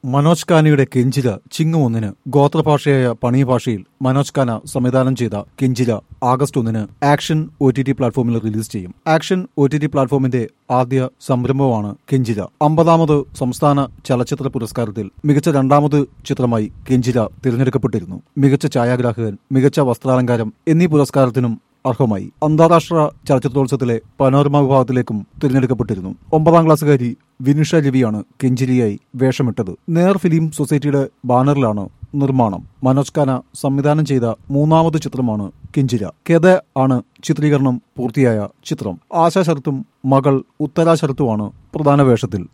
മനോജ് കാനയുടെ കെഞ്ചില ചിങ്ങം ഒന്നിന് ഗോത്രഭാഷയായ പണി ഭാഷയിൽ മനോജ് കാന സംവിധാനം ചെയ്ത കെഞ്ചില ആഗസ്റ്റ് ഒന്നിന് ആക്ഷൻ ഒ ടി ടി പ്ലാറ്റ്ഫോമിൽ റിലീസ് ചെയ്യും ആക്ഷൻ ഒ ടി ടി പ്ലാറ്റ്ഫോമിന്റെ ആദ്യ സംരംഭമാണ് കെഞ്ചില അമ്പതാമത് സംസ്ഥാന ചലച്ചിത്ര പുരസ്കാരത്തിൽ മികച്ച രണ്ടാമത് ചിത്രമായി കെഞ്ചില തിരഞ്ഞെടുക്കപ്പെട്ടിരുന്നു മികച്ച ഛായാഗ്രാഹകൻ മികച്ച വസ്ത്രാലങ്കാരം എന്നീ പുരസ്കാരത്തിനും അർഹമായി അന്താരാഷ്ട്ര ചലച്ചിത്രോത്സവത്തിലെ പനോരമ വിഭാഗത്തിലേക്കും തിരഞ്ഞെടുക്കപ്പെട്ടിരുന്നു ഒമ്പതാം ക്ലാസ്സുകാരി വിനിഷ രവിയാണ് കെഞ്ചിലിയായി വേഷമിട്ടത് നേർ ഫിലിം സൊസൈറ്റിയുടെ ബാനറിലാണ് നിർമ്മാണം മനോജ് ഖാന സംവിധാനം ചെയ്ത മൂന്നാമത് ചിത്രമാണ് കിഞ്ചിര കെത ആണ് ചിത്രീകരണം പൂർത്തിയായ ചിത്രം ആശാ ശരത്തും മകൾ ഉത്തരാ ശരത്തുമാണ് പ്രധാന വേഷത്തിൽ